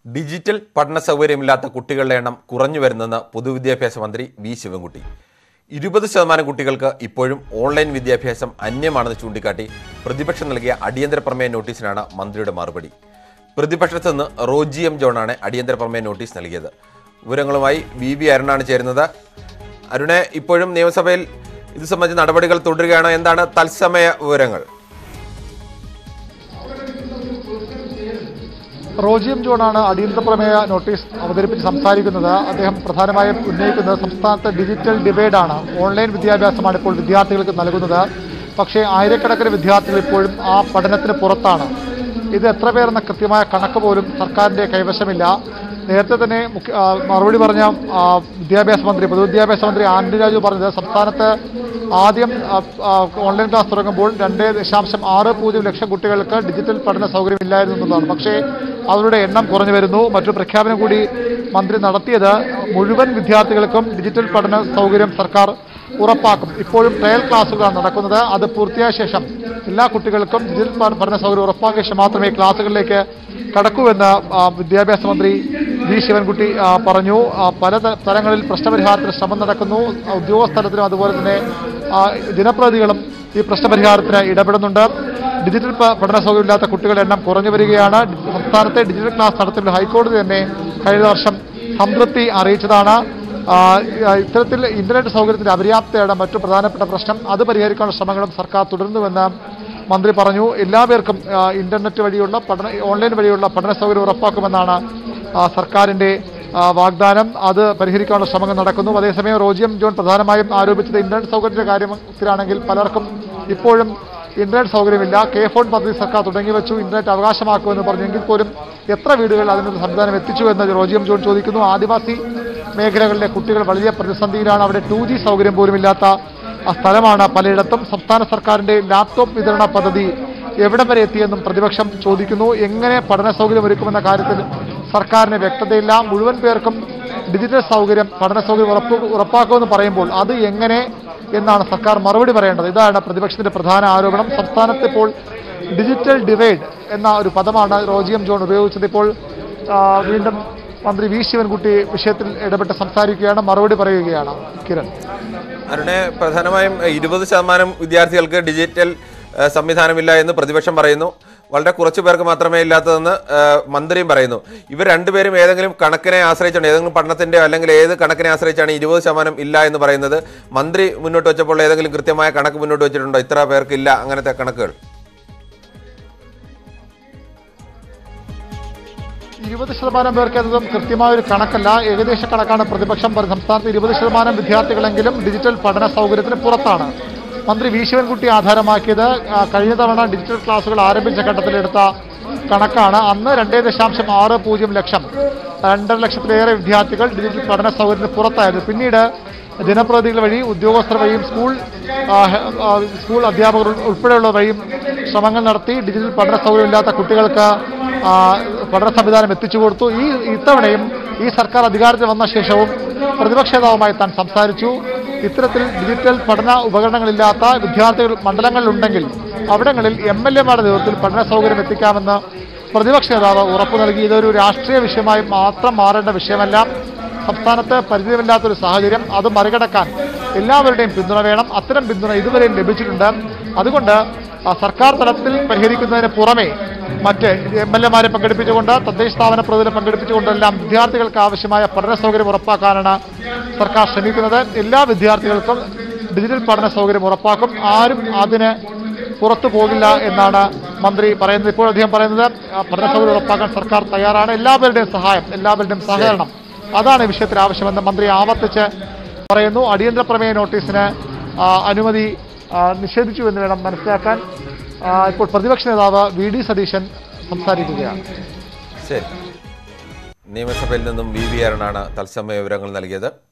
digital പഠന സൗകര്യമില്ലാത്ത കുട്ടികളുടെ എണ്ണം കുറഞ്ഞു വരുന്നെന്ന് പൊതുവിദ്യാഭ്യാസ മന്ത്രി വി ശിവൻകുട്ടി ഇരുപത് ശതമാനം കുട്ടികൾക്ക് ഇപ്പോഴും ഓൺലൈൻ വിദ്യാഭ്യാസം അന്യമാണെന്ന് ചൂണ്ടിക്കാട്ടി പ്രതിപക്ഷം നൽകിയ അടിയന്തര പ്രമേയ നോട്ടീസിനാണ് മന്ത്രിയുടെ മറുപടി പ്രതിപക്ഷത്ത് നിന്ന് റോജി എം ജോണാണ് അടിയന്തര പ്രമേയ നോട്ടീസ് നൽകിയത് വിവരങ്ങളുമായി വി വി അരുണാണ് ചേരുന്നത് അരുണെ ഇപ്പോഴും നിയമസഭയിൽ ഇത് സംബന്ധിച്ച നടപടികൾ തുടരുകയാണ് എന്താണ് തത്സമയ വിവരങ്ങൾ റോജിയം ജോണാണ് അടിയന്തര പ്രമേയ നോട്ടീസ് അവതരിപ്പിച്ച് സംസാരിക്കുന്നത് അദ്ദേഹം പ്രധാനമായും ഉന്നയിക്കുന്നത് സംസ്ഥാനത്തെ ഡിജിറ്റൽ ഡിവൈഡാണ് ഓൺലൈൻ വിദ്യാഭ്യാസമാണ് ഇപ്പോൾ വിദ്യാർത്ഥികൾക്ക് നൽകുന്നത് പക്ഷേ ആയിരക്കണക്കിന് വിദ്യാർത്ഥികൾ ഇപ്പോഴും ആ പഠനത്തിന് പുറത്താണ് ഇത് എത്ര പേരെന്ന കൃത്യമായ കണക്ക് പോലും സർക്കാരിൻ്റെ കൈവശമില്ല നേരത്തെ തന്നെ മുഖ്യ ആ, മറുപടി പറഞ്ഞ ആ, വിദ്യാഭ്യാസ മന്ത്രി പൊതുവിദ്യാഭ്യാസ മന്ത്രി ആന്റണി രാജു പറഞ്ഞത് സംസ്ഥാനത്ത് ആദ്യം ആ, ആ, ഓൺലൈൻ ക്ലാസ് തുടങ്ങുമ്പോൾ രണ്ട് ദശാംശം ആറ് പൂജ്യം ലക്ഷം കുട്ടികൾക്ക് ഡിജിറ്റൽ പഠന സൗകര്യം ഇല്ലായിരുന്നു എന്നതാണ് പക്ഷേ അവരുടെ എണ്ണം കുറഞ്ഞു വരുന്നു മറ്റൊരു പ്രഖ്യാപനം കൂടി മന്ത്രി നടത്തിയത് മുഴുവൻ വിദ്യാർത്ഥികൾക്കും ഡിജിറ്റൽ പഠന സൗകര്യം സർക്കാർ ഉറപ്പാക്കും ഇപ്പോഴും ട്രയൽ ക്ലാസ്സുകളാണ് നടക്കുന്നത് അത് പൂർത്തിയായ ശേഷം എല്ലാ കുട്ടികൾക്കും ഡിജിറ്റൽ പഠ- പഠന സൗകര്യം ഉറപ്പാക്കിയ ശേഷം മാത്രമേ ക്ലാസ്സുകളിലേക്ക് കടക്കൂവെന്ന് ആ, വിദ്യാഭ്യാസ മന്ത്രി വി ശിവൻകുട്ടി ആ, പറഞ്ഞു ആ, പല ത- തലങ്ങളിൽ പ്രശ്നപരിഹാരത്തിന് ശ്രമം നടക്കുന്നു ആ, ഉദ്യോഗസ്ഥലത്തിലും അതുപോലെ തന്നെ ആ, ജനപ്രതിനിധികളും ഈ പ്രശ്നപരിഹാരത്തിന് ഇടപെടുന്നുണ്ട് ഡിജിറ്റൽ പ- പഠന സൗകര്യമില്ലാത്ത കുട്ടികളുടെ എണ്ണം കുറഞ്ഞു വരികയാണ് സംസ്ഥാനത്തെ ഡിജിറ്റൽ ക്ലാസ് നടത്തിപ്പിൽ ഹൈക്കോടതി തന്നെ കഴിഞ്ഞ വർഷം സംതൃപ്തി അറിയിച്ചതാണ് ആ, ആ, ഇത്തരത്തിൽ ഇന്റർനെറ്റ് സൗകര്യത്തിന്റെ അപര്യാപ്തയുടെ മറ്റു പ്രധാനപ്പെട്ട പ്രശ്നം അത് പരിഹരിക്കാനുള്ള ശ്രമങ്ങളും സർക്കാർ തുടരുന്നുവെന്ന് മന്ത്രി പറഞ്ഞു എല്ലാവർക്കും ആ, ഇന്റർനെറ്റ് വഴിയുള്ള പഠന ഓൺലൈൻ വഴിയുള്ള പഠന സൗകര്യം ഉറപ്പാക്കുമെന്നാണ് ആ, സർക്കാരിന്റെ ആ, വാഗ്ദാനം അത് പരിഹരിക്കാനുള്ള ശ്രമങ്ങൾ നടക്കുന്നു അതേസമയം റോജിയം ജോൺ പ്രധാനമായും ആരോപിച്ചത് ഇന്റർനെറ്റ് സൗകര്യത്തിന്റെ കാര്യത്തിലാണെങ്കിൽ പലർക്കും ഇപ്പോഴും ഇന്റർനെറ്റ് സൗകര്യമില്ല കെ ഫോൺ പദ്ധതി സർക്കാർ തുടങ്ങി വെച്ചു ഇന്റർനെറ്റ് അവകാശമാക്കുമെന്ന് പറഞ്ഞെങ്കിൽ പോലും എത്ര വീടുകളിൽ അതിനൊരു സംവിധാനം എത്തിച്ചു എന്ന് റോജിയം ജോൺ ചോദിക്കുന്നു ആദിവാസി മേഖലകളിലെ കുട്ടികൾ വലിയ പ്രതിസന്ധിയിലാണ് അവിടെ ടു ജി സൗകര്യം പോലും ഇല്ലാത്ത ആ സ്ഥലമാണ് പലയിടത്തും സംസ്ഥാന സർക്കാരിന്റെ ലാപ്ടോപ്പ് വിതരണ പദ്ധതി എവിടം വരെ എത്തിയെന്നും പ്രതിപക്ഷം ചോദിക്കുന്നു എങ്ങനെ പഠന സൗകര്യം ഒരുക്കുമെന്ന കാര്യത്തിൽ സർക്കാരിന് വ്യക്തതയില്ല മുഴുവൻ പേർക്കും ഡിജിറ്റൽ സൗകര്യം പഠന സൗകര്യം ഉറപ്പ് ഉറപ്പാക്കുമെന്ന് പറയുമ്പോൾ അത് എങ്ങനെ എന്നാണ് സർക്കാർ മറുപടി പറയേണ്ടത് ഇതാണ് പ്രതിപക്ഷത്തിന്റെ പ്രധാന ആരോപണം സംസ്ഥാനത്ത് ഇപ്പോൾ ഡിജിറ്റൽ ഡിവൈഡ് എന്ന ഒരു പദമാണ് റോജിയം ജോൺ ഉപയോഗിച്ചത് ഇപ്പോൾ ആ, വീണ്ടും മന്ത്രി വി ശിവൻകുട്ടി വിഷയത്തിൽ ഇടപെട്ട് സംസാരിക്കുകയാണ് മറുപടി പറയുകയാണ് കിരൺ അരുണെ പ്രധാനമായും ഇരുപത് ശതമാനം വിദ്യാർത്ഥികൾക്ക് ഡിജിറ്റൽ ഏഹ്, സംവിധാനമില്ല എന്ന് പ്രതിപക്ഷം പറയുന്നു വളരെ കുറച്ച് പേർക്ക് മാത്രമേ ഇല്ലാത്തതെന്ന് ഏഹ്, മന്ത്രിയും പറയുന്നു ഇവർ രണ്ടുപേരും ഏതെങ്കിലും കണക്കിനെ ആശ്രയിച്ചാണ് ഏതെങ്കിലും പഠനത്തിന്റെ അല്ലെങ്കിൽ ഏത് കണക്കിനെ ആശ്രയിച്ചാണ് ഇരുപത് ശതമാനം ഇല്ല എന്ന് പറയുന്നത് മന്ത്രി മുന്നോട്ട് വെച്ചപ്പോൾ ഏതെങ്കിലും കൃത്യമായ കണക്ക് മുന്നോട്ട് വെച്ചിട്ടുണ്ടോ ഇത്ര പേർക്ക് ഇല്ല അങ്ങനത്തെ കണക്കുകൾ ഇരുപത് ശതമാനം പേർക്ക് എന്നതും കൃത്യമായ ഒരു കണക്കല്ല ഏകദേശ കണക്കാണ് പ്രതിപക്ഷം പറയുന്നത് സംസ്ഥാനത്ത് ഇരുപത് ശതമാനം വിദ്യാർത്ഥികളെങ്കിലും ഡിജിറ്റൽ പഠന സൗകര്യത്തിന് പുറത്താണ് മന്ത്രി വി ശിവൻകുട്ടി ആധാരമാക്കിയത് ആ, കഴിഞ്ഞ തവണ ഡിജിറ്റൽ ക്ലാസുകൾ ആരംഭിച്ച ഘട്ടത്തിലെടുത്ത കണക്കാണ് അന്ന് രണ്ടേ ദശാംശം ആറ് പൂജ്യം ലക്ഷം രണ്ടര ലക്ഷത്തിലേറെ വിദ്യാർത്ഥികൾ ഡിജിറ്റൽ പഠന സൗകര്യത്തിന് പുറത്തായിരുന്നു പിന്നീട് ജനപ്രതിനിധികൾ വഴി ഉദ്യോഗസ്ഥർ വഴിയും സ്കൂൾ ആ, ഹെ- ആ, സ്കൂൾ അധ്യാപകർ ഉൾ- ഉൾപ്പെടെയുള്ള വഴിയും ശ്രമങ്ങൾ നടത്തി ഡിജിറ്റൽ പഠന സൗകര്യമില്ലാത്ത കുട്ടികൾക്ക് ആ, പഠന സംവിധാനം എത്തിച്ചു കൊടുത്തു ഈ ഇത്തവണയും ഈ സർക്കാർ അധികാരത്തിൽ വന്ന ശേഷവും പ്രതിപക്ഷ നേതാവുമായി താൻ സംസാരിച്ചു ഇത്തരത്തിൽ ഡിജിറ്റൽ പഠന ഉപകരണങ്ങളില്ലാത്ത വിദ്യാർത്ഥികൾ മണ്ഡലങ്ങളിലുണ്ടെങ്കിൽ അവിടങ്ങളിൽ എം എൽ എമാരുടെ നേതൃത്വത്തിൽ പഠന സൗകര്യം എത്തിക്കാമെന്ന് പ്രതിപക്ഷ നേതാവ് ഉറപ്പു നൽകി ഇതൊരു രാഷ്ട്രീയ വിഷയമായി മാത്രം മാറേണ്ട വിഷയമല്ല സംസ്ഥാനത്ത് പരിചയമില്ലാത്തൊരു സാഹചര്യം അത് മറികടക്കാൻ എല്ലാവരുടെയും പിന്തുണ വേണം അത്തരം പിന്തുണ ഇതുവരെയും ലഭിച്ചിട്ടുണ്ട് അതുകൊണ്ട് ആ, സർക്കാർ തലത്തിൽ പരിഹരിക്കുന്നതിന് പുറമെ മറ്റ് എം എൽ എമാരെ പങ്കെടുപ്പിച്ചുകൊണ്ട് തദ്ദേശ സ്ഥാപന പ്രതിനിധികളെ പങ്കെടുപ്പിച്ചുകൊണ്ടെല്ലാം വിദ്യാർത്ഥികൾക്ക് ആവശ്യമായ പഠന സൗകര്യം ഉറപ്പാക്കാനാണ് സർക്കാർ ശ്രമിക്കുന്നത് എല്ലാ വിദ്യാർത്ഥികൾക്കും ഡിജിറ്റൽ പഠന സൗകര്യം ഉറപ്പാക്കും ആരും അതിന് പുറത്തു പോകില്ല എന്നാണ് മന്ത്രി പറയുന്നത് ഇപ്പോൾ അദ്ദേഹം പറയുന്നത് ആ, പഠന സൗകര്യം ഉറപ്പാക്കാൻ സർക്കാർ തയ്യാറാണ് എല്ലാവരുടെയും സഹായം എല്ലാവരുടെയും സഹകരണം അതാണ് ഈ വിഷയത്തിൽ ആവശ്യമെന്ന് മന്ത്രി ആവർത്തിച്ച് പറയുന്നു അടിയന്തര പ്രമേയ നോട്ടീസിന് ആ, അനുമതി ആ, നിഷേധിച്ചു എന്ന് വേണം മനസ്സിലാക്കാൻ ആ, ഇപ്പോൾ പ്രതിപക്ഷ നേതാവ് വി ഡി സതീശൻ സംസാരിക്കുകയാണ് ശരി നിയമസഭയിൽ നിന്നും വി വി അരുണാണ് തത്സമയ വിവരങ്ങൾ നൽകിയത്